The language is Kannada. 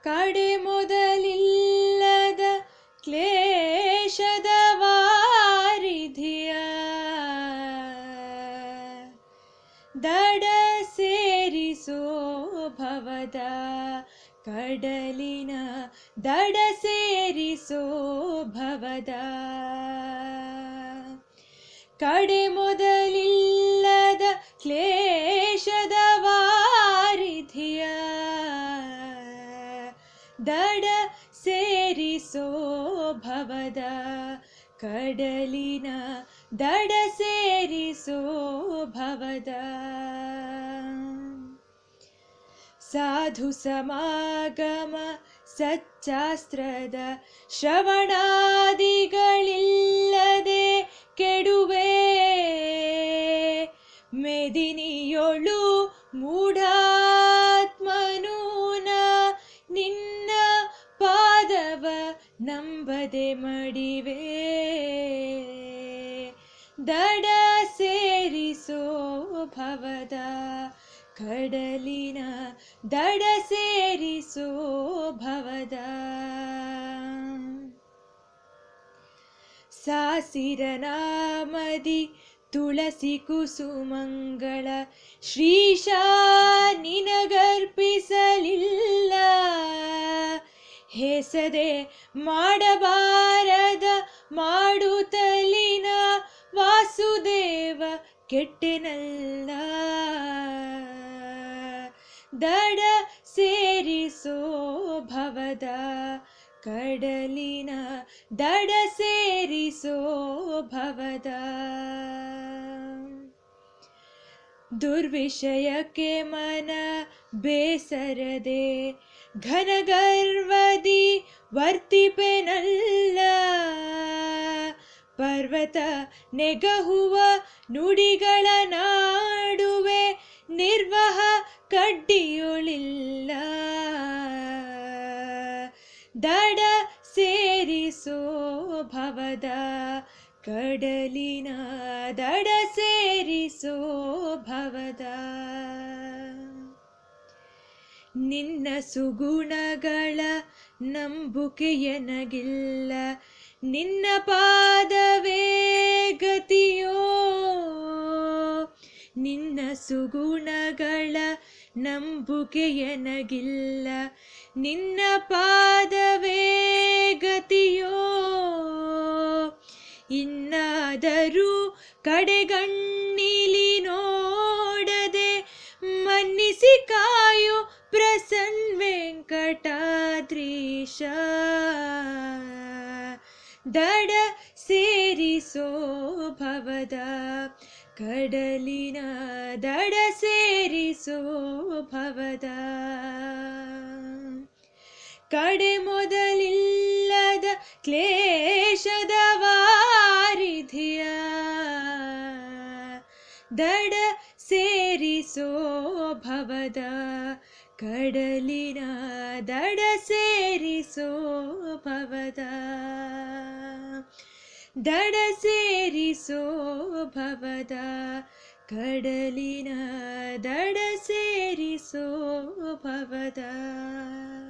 ಕಡೆ ಮೊದಲಿಲ್ಲದ ಕ್ಲೇಶದ ವಾರಿಧಿಯ ದಡ ಸೇರಿಸೋ ಭವದ ಕಡಲಿನ ದಡ ಸೇರಿಸೋ ಭವದ ಕಡೆ ಮೊದಲಿಲ್ಲದ ಕ್ಲೇಶದ ವಾರಿಧಿಯ ದಡ ಸೇರಿಸೋ ಭವದ ಕಡಲಿನ ದಡ ಸೇರಿಸೋ ಭವದ ಸಾಧು ಸಮಾಗಮ ಸಚ್ಚಾಸ್ತ್ರದ ಶ್ರವಣಾದಿಗಳಿಲ್ಲದೆ ಕೆಡುವೆ ಮೆದಿನಿಯೊಳು ಮೂಢಾತ್ಮನೂನ ನಿನ್ನ ಪಾದವ ನಂಬದೆ ಮಡಿವೆ ದಡ ಸೇರಿಸೋ ಭವದ ಕಡಲಿನ ದಡ ಸೇರಿಸೋ ಭವದ ಸಾಸಿರನಾಮದಿ ತುಳಸಿ ಕುಸುಮಂಗಳ ಶ್ರೀಶ ನಿನಗರ್ಪಿಸಲಿಲ್ಲ ಹೆಸದೆ ಮಾಡಬಾರದ ಮಾಡುತ್ತಲಿನ ವಾಸುದೇವ ಕೆಟ್ಟೆನಲ್ಲ ದಡ ಸೇರಿಸೋ ಭವದ ಕಡಲಿನ ದಡ ಸೇರಿಸೋ ಭವದ ದುರ್ವಿಷಯಕ್ಕೆ ಮನ ಬೇಸರದೆ ಘನಗರ್ವದಿ ವರ್ತಿಪೆನಲ್ಲ ಪರ್ವತ ನೆಗಹುವ ನುಡಿಗಳ ನಾಡುವೆ ನಿರ್ವಹ ಕಡ್ಡಿಯೊಳಿಲ್ಲ ದಡ ಸೇರಿಸೋ ಭವದ ಕಡಲಿನ ದಡ ಸೇರಿಸೋ ಭವದ ನಿನ್ನ ಸುಗುಣಗಳ ನಂಬುಕೆಯನಗಿಲ್ಲ ನಿನ್ನ ಪಾದವೇ ಗತಿಯೋ ನಿನ್ನ ಸುಗುಣಗಳ ನಂಬುಕೆಯನಗಿಲ್ಲ ನಿನ್ನ ಪಾದವೇ ಗತಿಯೋ ಇನ್ನಾದರೂ ಕಡೆಗಣ್ಣಿಲಿ ನೋಡದೆ ಮನ್ನಿಸಿ ಕಾಯೋ ಪ್ರಸನ್ ವೆಂಕಟಾದ್ರೀಶ ದಡ ಸೇರಿಸೋ ಭವದ ಕಡಲಿನ ದಡ ಸೇರಿಸೋ ಭವದ ಕಡೆ ಮೊದಲಿಲ್ಲದ ಕ್ಲೇಶದ ವಾರಿಧಿಯ ದಡ ಸೇರಿಸೋ ಭವದ ಕಡಲಿನ ದಡ ಸೇರಿಸೋ ಭವದ ದಡ ಸೇರಿಸೋ ಭವದ ಕಡಲಿನ ದಡ ಸೇರಿಸೋ ಭವದ